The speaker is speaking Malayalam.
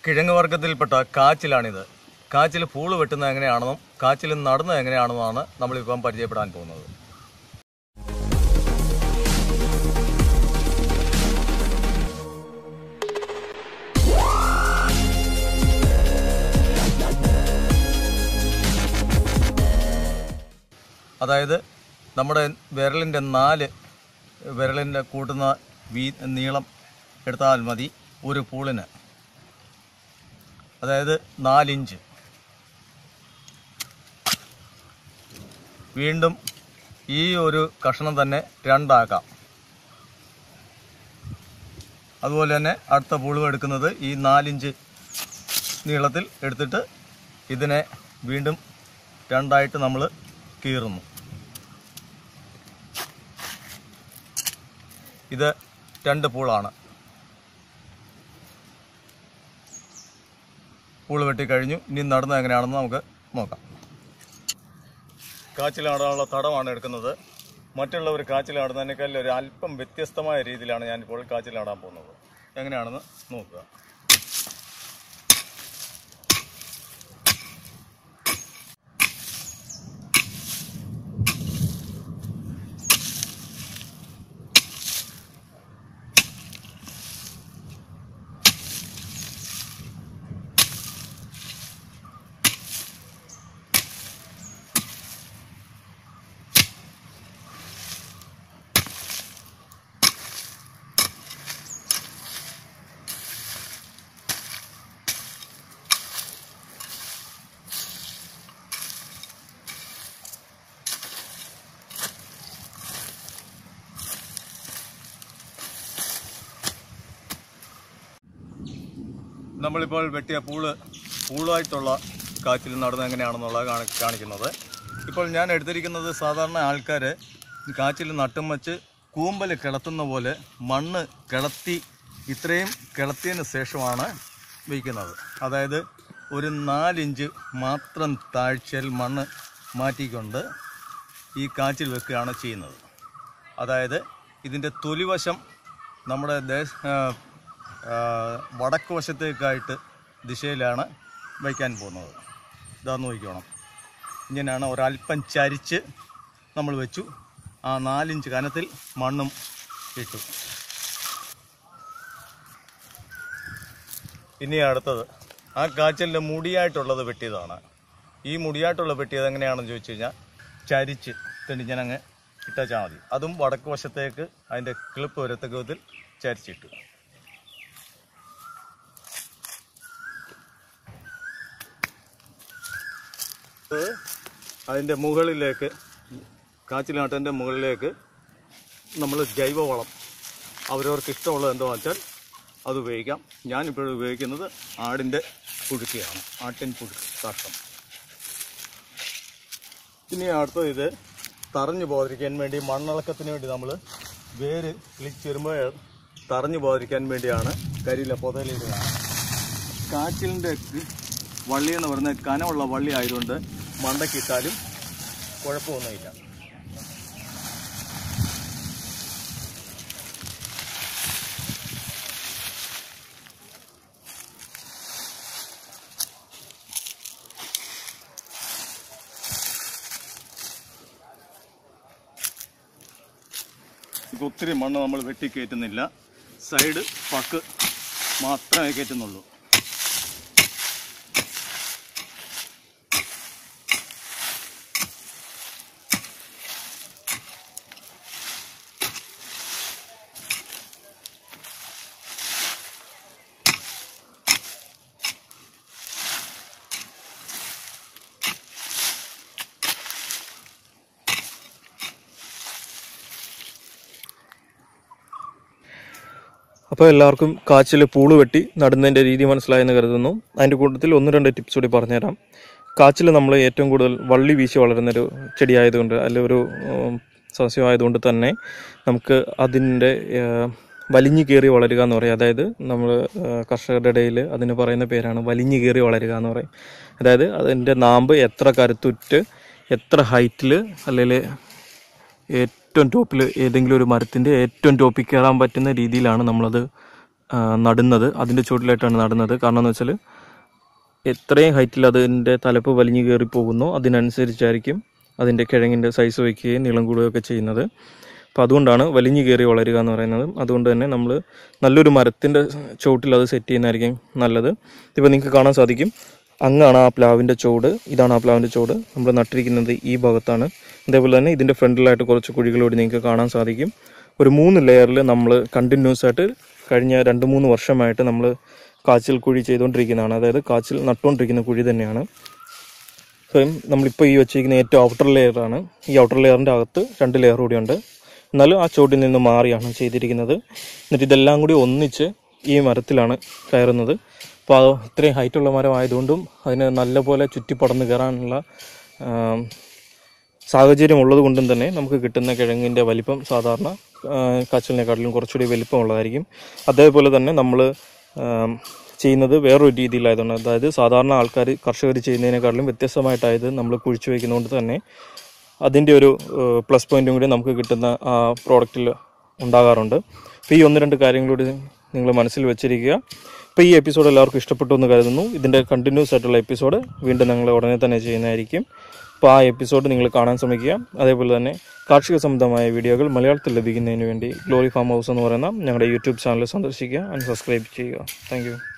കിഴങ്ങ് വർഗത്തിൽപ്പെട്ട കാച്ചിലാണിത് കാച്ചിൽ പൂള് വെട്ടുന്നത് എങ്ങനെയാണെന്നും കാച്ചിൽ നടുന്നത് എങ്ങനെയാണെന്നുമാണ് നമ്മളിപ്പം പരിചയപ്പെടാൻ പോകുന്നത് അതായത് നമ്മുടെ വിരലിൻ്റെ നാല് വിരലിൻ്റെ കൂട്ടുന്ന വീ നീളം എടുത്താൽ മതി ഒരു പൂളിന് അതായത് നാലിഞ്ച് വീണ്ടും ഈ ഒരു കഷണം തന്നെ രണ്ടാക്കാം അതുപോലെ തന്നെ അടുത്ത പുളിവ് എടുക്കുന്നത് ഈ നാലിഞ്ച് നീളത്തിൽ എടുത്തിട്ട് ഇതിനെ വീണ്ടും രണ്ടായിട്ട് നമ്മൾ കീറുന്നു ഇത് രണ്ട് പൂളാണ് പൂള് വെട്ടിക്കഴിഞ്ഞു ഇനി നടുന്നത് എങ്ങനെയാണെന്ന് നമുക്ക് നോക്കാം കാച്ചിലാടാനുള്ള തടമാണ് എടുക്കുന്നത് മറ്റുള്ളവർ കാച്ചിലാടുന്നതിനേക്കാൾ ഒരു അല്പം വ്യത്യസ്തമായ രീതിയിലാണ് ഞാനിപ്പോൾ കാച്ചിലാടാൻ പോകുന്നത് എങ്ങനെയാണെന്ന് നോക്കുക നമ്മളിപ്പോൾ വെട്ടിയ പൂള് പൂളായിട്ടുള്ള കാച്ചിൽ നടന്നത് എങ്ങനെയാണെന്നുള്ളത് കാണി കാണിക്കുന്നത് ഇപ്പോൾ ഞാൻ എടുത്തിരിക്കുന്നത് സാധാരണ ആൾക്കാർ കാച്ചിൽ നട്ടും വച്ച് കൂമ്പൽ കിളത്തുന്ന പോലെ മണ്ണ് കിളത്തി ഇത്രയും കിളത്തിയതിന് ശേഷമാണ് വയ്ക്കുന്നത് അതായത് ഒരു നാലിഞ്ച് മാത്രം താഴ്ചയിൽ മണ്ണ് മാറ്റിക്കൊണ്ട് ഈ കാച്ചിൽ വെക്കുകയാണ് ചെയ്യുന്നത് അതായത് ഇതിൻ്റെ തൊലിവശം നമ്മുടെ ദേശ ആ, ആ, വടക്ക് വശത്തേക്കായിട്ട് ദിശയിലാണ് വയ്ക്കാൻ പോകുന്നത് ഇതാ നോക്കിക്കോണം ഇങ്ങനെയാണ് ഒരല്പം ചരിച്ച് നമ്മൾ വെച്ചു ആ നാലിഞ്ച് കനത്തിൽ മണ്ണും ഇട്ടു ഇനി അടുത്തത് ആ കാച്ചലിൻ്റെ മുടിയായിട്ടുള്ളത് വെട്ടിയതാണ് ഈ മുടിയായിട്ടുള്ള വെട്ടിയത് എങ്ങനെയാണെന്ന് ചോദിച്ചു കഴിഞ്ഞാൽ ചരിച്ച് തെണ്ടിഞ്ഞനങ്ങ് ഇട്ടാച്ചാൽ മതി അതും വടക്ക് വശത്തേക്ക് അതിൻ്റെ കിളിപ്പ് വരത്തക്ക വിധത്തിൽ ചരിച്ചിട്ടു ഇത് അതിൻ്റെ മുകളിലേക്ക് കാച്ചിലാട്ടൻ്റെ മുകളിലേക്ക് നമ്മൾ ജൈവവളം അവരവർക്ക് ഇഷ്ടമുള്ളത് എന്താണെന്ന് വെച്ചാൽ അത് ഉപയോഗിക്കാം ഞാനിപ്പോൾ ഉപയോഗിക്കുന്നത് ആടിൻ്റെ പുഴുക്കയാണ് ആട്ടിൻ പുഴുക്ക് കാഷ്ടം ഇനി അടുത്തത് ഇത് തറഞ്ഞു പോകാതിരിക്കാൻ വേണ്ടി മണ്ണിളക്കത്തിന് വേണ്ടി നമ്മൾ വേര് കിളിച്ച് വരുമ്പോൾ തറഞ്ഞു പോകാതിരിക്കാൻ വേണ്ടിയാണ് കരിയില പുതയിലിടുന്നത് കാച്ചിലിൻ്റെ വള്ളി എന്ന് പറയുന്നത് കനമുള്ള വള്ളി ആയതുകൊണ്ട് മണ്ടക്കിട്ടാലും കുഴപ്പമൊന്നുമില്ല ഇത് ഒത്തിരി മണ്ണ് നമ്മൾ വെട്ടിക്കയറ്റുന്നില്ല സൈഡ് പക്ക് മാത്രമേ കയറ്റുന്നുള്ളൂ അപ്പോൾ എല്ലാവർക്കും കാച്ചിൽ പൂള് വെട്ടി നടുന്നതിൻ്റെ രീതി മനസ്സിലായെന്ന് കരുതുന്നു അതിൻ്റെ കൂട്ടത്തിൽ ഒന്ന് രണ്ട് ടിപ്സ് കൂടി പറഞ്ഞുതരാം കാച്ചിൽ നമ്മൾ ഏറ്റവും കൂടുതൽ വള്ളി വീശി വളരുന്നൊരു ചെടിയായതുകൊണ്ട് അല്ലെ ഒരു ഉം, സസ്യമായതുകൊണ്ട് തന്നെ നമുക്ക് അതിൻ്റെ ഏഹ്, വലിഞ്ഞു കയറി വളരുക എന്ന് പറയും അതായത് നമ്മൾ കർഷകരുടെ ഇടയിൽ അതിന് പറയുന്ന പേരാണ് വലിഞ്ഞു കയറി വളരുക എന്ന് പറയും അതായത് അതിൻ്റെ നാമ്പ് എത്ര കരുത്തുറ്റ് എത്ര ഹൈറ്റിൽ അല്ലെങ്കിൽ ഏറ്റവും ടോപ്പിൽ ഏതെങ്കിലും ഒരു മരത്തിൻ്റെ ഏറ്റവും ടോപ്പിൽ കയറാൻ പറ്റുന്ന രീതിയിലാണ് നമ്മളത് ആ, നടുന്നത് അതിൻ്റെ ചുവട്ടിലായിട്ടാണ് നടുന്നത് കാരണം എന്ന് വെച്ചാൽ എത്രയും ഹൈറ്റിൽ അതിൻ്റെ തലപ്പ് വലിഞ്ഞു കയറി പോകുന്നോ അതിനനുസരിച്ചായിരിക്കും അതിൻ്റെ കിഴങ്ങിൻ്റെ സൈസ് വയ്ക്കുകയും നീളം കൂടുകയൊക്കെ ചെയ്യുന്നത് അപ്പോൾ അതുകൊണ്ടാണ് വലിഞ്ഞു കയറി വളരുക എന്ന് പറയുന്നത് അതുകൊണ്ട് തന്നെ നമ്മൾ നല്ലൊരു മരത്തിൻ്റെ ചുവട്ടിൽ അത് സെറ്റ് ചെയ്യുന്നതായിരിക്കും നല്ലത് ഇപ്പോൾ നിങ്ങൾക്ക് കാണാൻ സാധിക്കും അങ്ങാണ് ആ പ്ലാവിൻ്റെ ചുവട് ഇതാണ് ആ പ്ലാവിൻ്റെ ചുവട് നമ്മൾ നട്ടിരിക്കുന്നത് ഈ ഭാഗത്താണ് അതേപോലെ തന്നെ ഇതിൻ്റെ ഫ്രണ്ടിലായിട്ട് കുറച്ച് കുഴികളോട് നിങ്ങൾക്ക് കാണാൻ സാധിക്കും ഒരു മൂന്ന് ലെയറിൽ നമ്മൾ കണ്ടിന്യൂസ് ആയിട്ട് കഴിഞ്ഞ രണ്ട് മൂന്ന് വർഷമായിട്ട് നമ്മൾ കാച്ചിൽ കുഴി ചെയ്തുകൊണ്ടിരിക്കുന്നതാണ് അതായത് കാച്ചിൽ നട്ടുകൊണ്ടിരിക്കുന്ന കുഴി തന്നെയാണ് സ്വയം നമ്മളിപ്പോൾ ഈ വെച്ചിരിക്കുന്ന ഏറ്റവും ഔട്ടർ ലെയറാണ് ഈ ഔട്ടർ ലെയറിൻ്റെ അകത്ത് രണ്ട് ലെയർ കൂടിയുണ്ട് എന്നാലും ആ ചോട്ടിൽ നിന്ന് മാറിയാണ് ചെയ്തിരിക്കുന്നത് എന്നിട്ട് ഇതെല്ലാം കൂടി ഒന്നിച്ച് ഈ മരത്തിലാണ് കയറുന്നത് അപ്പോൾ അത് ഇത്രയും ഹൈറ്റുള്ള മരം ആയതുകൊണ്ടും അതിന് നല്ലപോലെ ചുറ്റിപ്പടന്ന് കയറാനുള്ള ആം, സാഹചര്യം ഉള്ളത് കൊണ്ടും തന്നെ നമുക്ക് കിട്ടുന്ന കിഴങ്ങിൻ്റെ വലിപ്പം സാധാരണ ആ, കാച്ചിലിനെക്കാട്ടിലും കുറച്ചുകൂടി വലിപ്പമുള്ളതായിരിക്കും അതേപോലെ തന്നെ നമ്മൾ ചെയ്യുന്നത് വേറൊരു രീതിയിലായതുകൊണ്ട് അതായത് സാധാരണ ആൾക്കാർ കർഷകർ ചെയ്യുന്നതിനേക്കാട്ടിലും വ്യത്യസ്തമായിട്ടായത് നമ്മൾ കുഴിച്ചു വയ്ക്കുന്നതുകൊണ്ട് തന്നെ അതിൻ്റെ ഒരു പ്ലസ് പോയിന്റും കൂടി നമുക്ക് കിട്ടുന്ന ആ പ്രോഡക്റ്റിൽ ഉണ്ടാകാറുണ്ട് അപ്പോൾ ഈ ഒന്ന് രണ്ട് കാര്യങ്ങളൂടി നിങ്ങൾ മനസ്സിൽ വെച്ചിരിക്കുക ഇപ്പോൾ ഈ എപ്പിസോഡ് എല്ലാവർക്കും ഇഷ്ടപ്പെട്ടു എന്ന് കരുതുന്നു ഇതിൻ്റെ കണ്ടിന്യൂസ് ആയിട്ടുള്ള എപ്പിസോഡ് വീണ്ടും ഞങ്ങൾ ഉടനെ തന്നെ ചെയ്യുന്നതായിരിക്കും അപ്പോൾ ആ എപ്പിസോഡ് നിങ്ങൾ കാണാൻ ശ്രമിക്കുക അതേപോലെ തന്നെ കാർഷിക സംബന്ധമായ വീഡിയോകൾ മലയാളത്തിൽ ലഭിക്കുന്നതിന് വേണ്ടി ഗ്ലോറി ഫാം ഹൗസ് എന്ന് പറയുന്ന ഞങ്ങളുടെ യൂട്യൂബ് ചാനൽ സന്ദർശിക്കുക ആൻഡ് സബ്സ്ക്രൈബ് ചെയ്യുക താങ്ക്